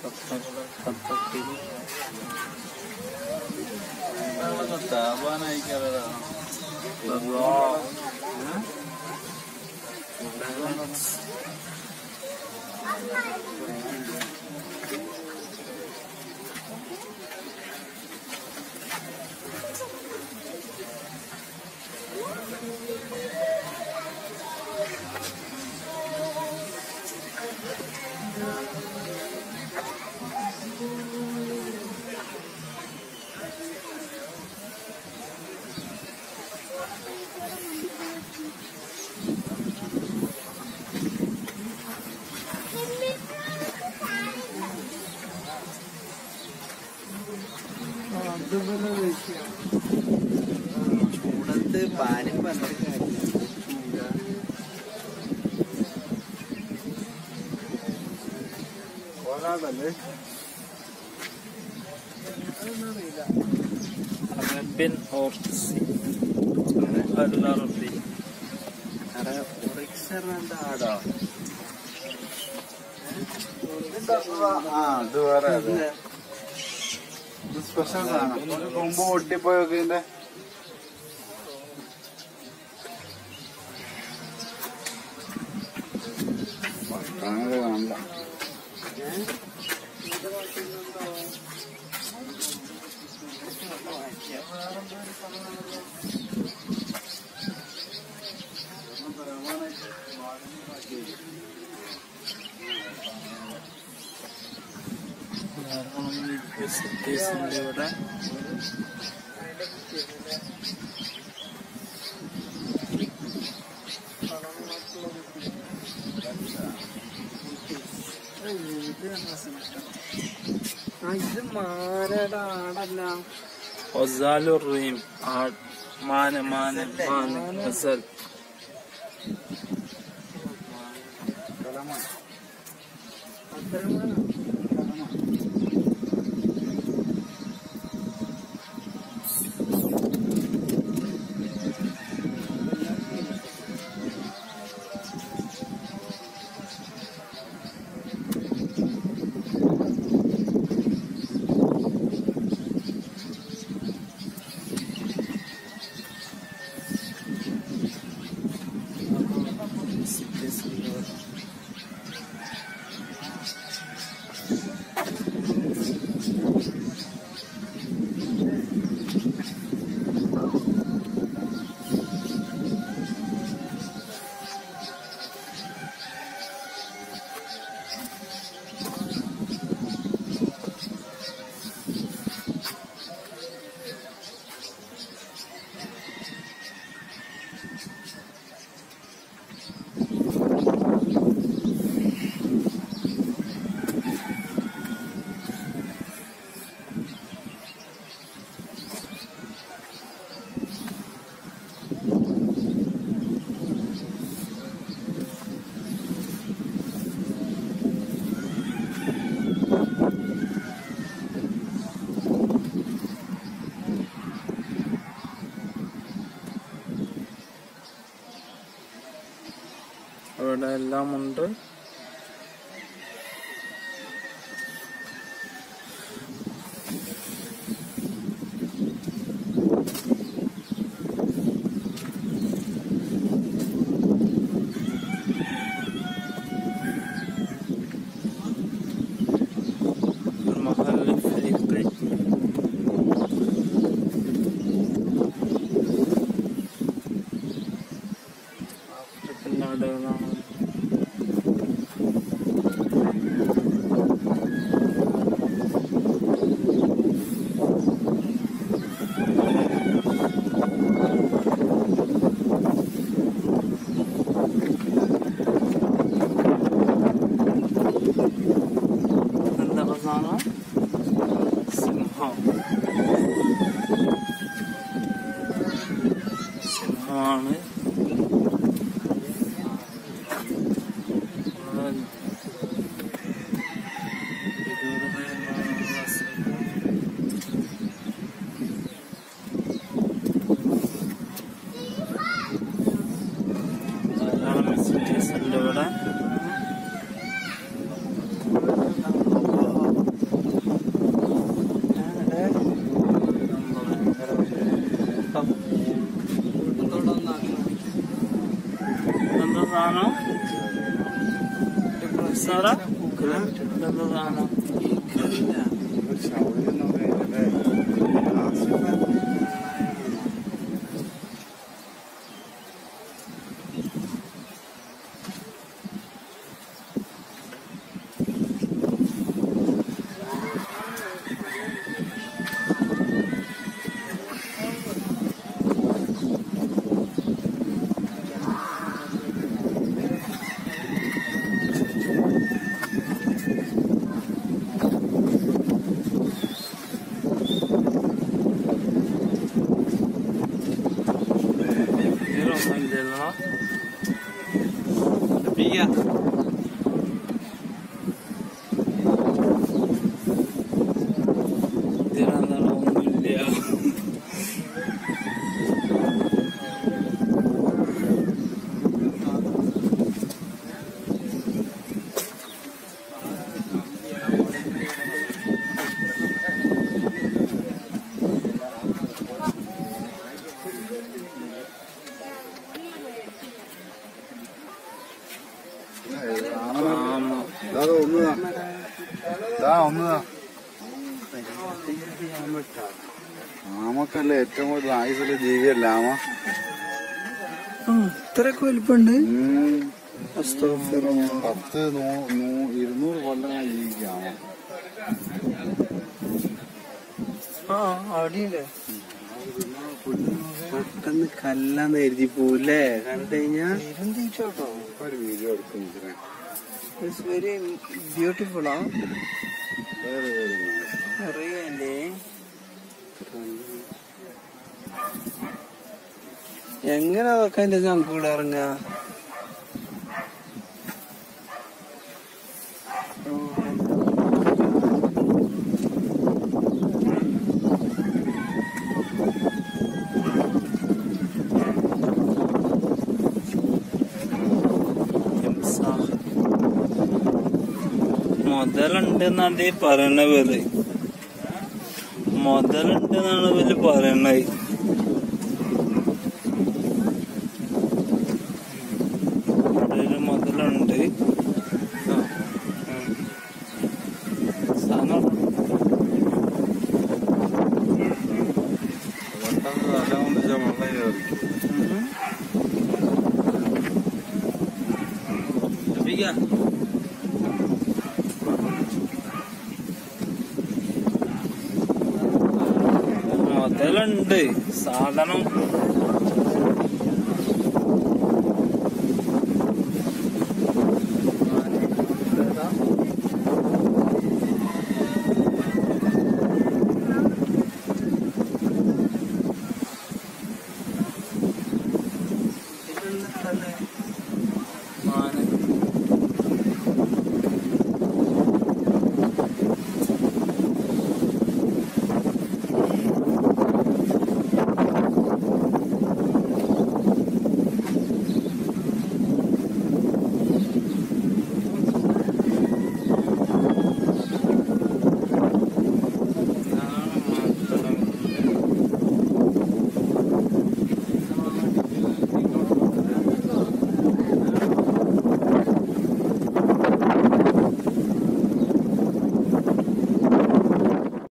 താപാനായിക്കാറാ ചൂടത്ത് പാലും പറഞ്ഞിട്ട് കാര്യമില്ല കോലാടല്ലേ അറബ്യൻ ഓർസി അറബി അറ ഒറിക്സറിന്റെ ആടോ ആ ഇത് വേറെ അത്. ഇത് സ്പെഷ്യൽ സാധനം ഒരു കൊമ്പ് പൊട്ടിപ്പോയൊക്കെ ഇതിന്റെ അങ്ങനെ കാണണ്ട ഫെസിലിറ്റീസിന്റെ ഇവിടെ ഇത് മാനയുടെ ആടല്ല ഒസാലുറീം ആട് മാന മാന മാന അസൽ അത്രമാന ഫെസിലിറ്റീസിന്റെ ഇവിടെ ഇവിടെ എല്ലാം ഉണ്ട് المحل الفريقي ആഫ്രിക്കൻ നാടുകളാണ് എന്താ സാധനം സിംഹം സിംഹമാണ് ധാരാളം സിറ്റീസ് ഉണ്ട് ഇവിടെ എന്താ ഇതെന്താ സാധനം എനിക്കറിയില്ല ഒരു ഷൗരി എന്ന് പറയുന്നത് ഇതിലൊന്നും ഇല്ലല്ലോ പഠിപ്പിക്കാം ഇതിലെന്താണ് ഒന്നുമില്ല ആമ ഇതാ ഒന്നതാ ഇതാ ഒന്നതാ ആമക്കല്ലേ ഏറ്റവും കൂടുതൽ ആയുസുള്ള ജീവിയല്ല ആമ ഇത്രയൊക്കെ വലിപ്പുണ്ട് ഉം. പത്ത് നൂ- നൂ- ഇരുന്നൂറ് കൊല്ലമായി ജീവിക്കാം ആമ ആ അവിടെയുണ്ട് പെട്ടെന്ന് കല്ലാന്ന് എഴുതി പോവില്ലേ കണ്ടു കഴിഞ്ഞാ ഇരുന്തീച്ചോട്ടോ ഒരു വീഡിയോ എടുക്കുന്നു ഇറ്റ്സ് വെരി ബ്യൂട്ടിഫുൾ ആ വേറെ വേറെ അറിയല്ലേ എങ്ങനെ അതൊക്കെ അതിന്റെ ചങ്കൂടെ ഇറങ്ങുക ഇംസാഹ്. മുതലുണ്ടെന്നാണ് ഈ പറയണത് മുതലുണ്ടെന്നാണ് ഇവര് പറയണത് ഇവിടെ ഒരു മുതലുണ്ട് ആ. ഉം. സാധനം പെട്ടെന്ന് തല കൊണ്ട് വെള്ളം കയറി ഉം. പഠിപ്പിക്കാം മുതലുണ്ട് സാധനം